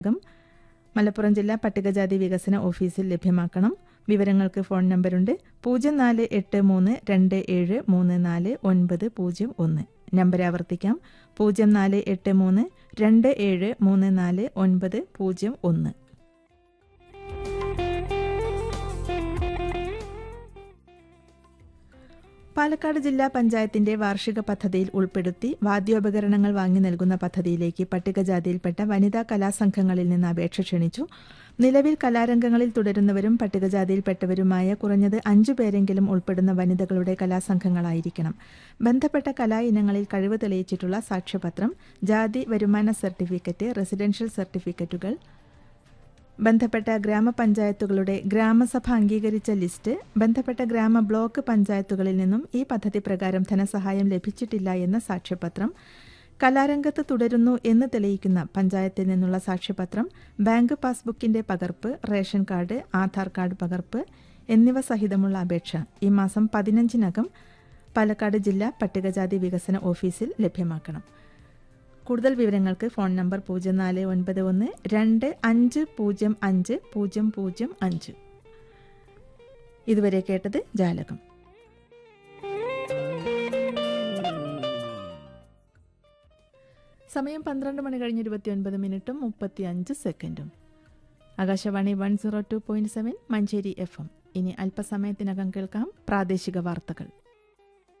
come Malappuram ജില്ലാ പട്ടികജാതി വികസന ഓഫീസിൽ ലഭ്യമാക്കണം വിവരങ്ങൾക്ക് ഫോൺ നമ്പറുണ്ട് പൂജ്യം നാല് എട്ട് മൂന്ന് രണ്ട് ഏഴ് മൂന്ന് നാല് ഒൻപത് പൂജ്യം ഒന്ന് നമ്പർ ആവർത്തിക്കാം പൂജ്യം നാല് എട്ട് മൂന്ന് രണ്ട് ഏഴ് മൂന്ന് നാല് ഒൻപത് പൂജ്യം ഒന്ന് പാലക്കാട് ജില്ലാ പഞ്ചായത്തിന്റെ വാർഷിക പദ്ധതിയിൽ ഉൾപ്പെടുത്തി വാദ്യോപകരണങ്ങൾ വാങ്ങി നൽകുന്ന പദ്ധതിയിലേക്ക് പട്ടികജാതിയിൽപ്പെട്ട വനിതാ കലാസംഘങ്ങളിൽ നിന്ന് അപേക്ഷ ക്ഷണിച്ചു നിലവിൽ കലാരംഗങ്ങളിൽ തുടരുന്നവരും പട്ടികജാതിയിൽപ്പെട്ടവരുമായ കുറഞ്ഞത് അഞ്ചു പേരെങ്കിലും ഉൾപ്പെടുന്ന വനിതകളുടെ കലാസംഘങ്ങളായിരിക്കണം ബന്ധപ്പെട്ട കലാ ഇനങ്ങളിൽ കഴിവ് തെളിയിച്ചിട്ടുള്ള സാക്ഷ്യപത്രം ജാതി വരുമാന സർട്ടിഫിക്കറ്റ് റെസിഡൻഷ്യൽ സർട്ടിഫിക്കറ്റുകൾ ബന്ധപ്പെട്ട ഗ്രാമപഞ്ചായത്തുകളുടെ ഗ്രാമസഭ അംഗീകരിച്ച ലിസ്റ്റ് ബന്ധപ്പെട്ട ഗ്രാമ ബ്ലോക്ക് പഞ്ചായത്തുകളിൽ നിന്നും ഈ പദ്ധതി പ്രകാരം ധനസഹായം ലഭിച്ചിട്ടില്ല എന്ന സാക്ഷ്യപത്രം കലാരംഗത്ത് തുടരുന്നു എന്ന് തെളിയിക്കുന്ന പഞ്ചായത്തിൽ നിന്നുള്ള സാക്ഷ്യപത്രം ബാങ്ക് പാസ്ബുക്കിന്റെ പകർപ്പ് റേഷൻ കാർഡ് ആധാർ കാർഡ് പകർപ്പ് എന്നിവ സഹിതമുള്ള അപേക്ഷ ഈ മാസം പതിനഞ്ചിനകം പാലക്കാട് ജില്ലാ പട്ടികജാതി വികസന ഓഫീസിൽ ലഭ്യമാക്കണം കൂടുതൽ വിവരങ്ങൾക്ക് ഫോൺ നമ്പർ പൂജ്യം നാല് ഒൻപത് ഒന്ന് രണ്ട് അഞ്ച് പൂജ്യം അഞ്ച് പൂജ്യം പൂജ്യം അഞ്ച് ഇതുവരെ കേട്ടത് ജാലകം സമയം പന്ത്രണ്ട് മണി കഴിഞ്ഞ് ഇരുപത്തിയൊൻപത് മിനിറ്റും മുപ്പത്തി അഞ്ച് സെക്കൻഡും Akashvani one zero two point seven Manjeri F M ഇനി അല്പസമയത്തിനകം കേൾക്കാം പ്രാദേശിക വാർത്തകൾ